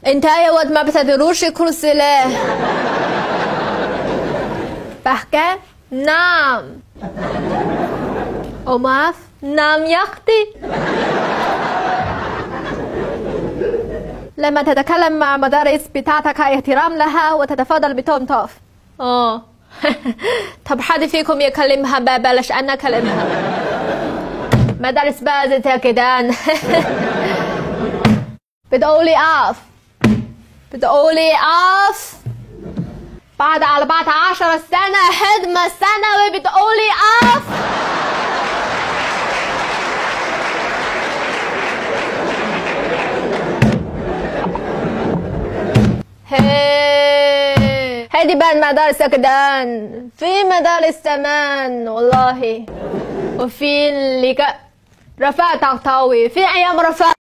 انت يا واد ما بتدروش كرسي ليه بحكي نعم أماف نعم يا أختي لما تتكلم مع مدرس بتعطيك احترام لها وتتفضل بتنطف اه طب حد فيكم يكلمها بلاش انا اكلمها مدرس بازت يا كدان بتقولي اف بتقولي اف بعد 14 سنة خدمة ثانوي بتقولي اف هي هذه بقى المدارس يا كدان في مدارس زمان والله وفي اللي ك... رفاء طهطاوي في ايام رفاء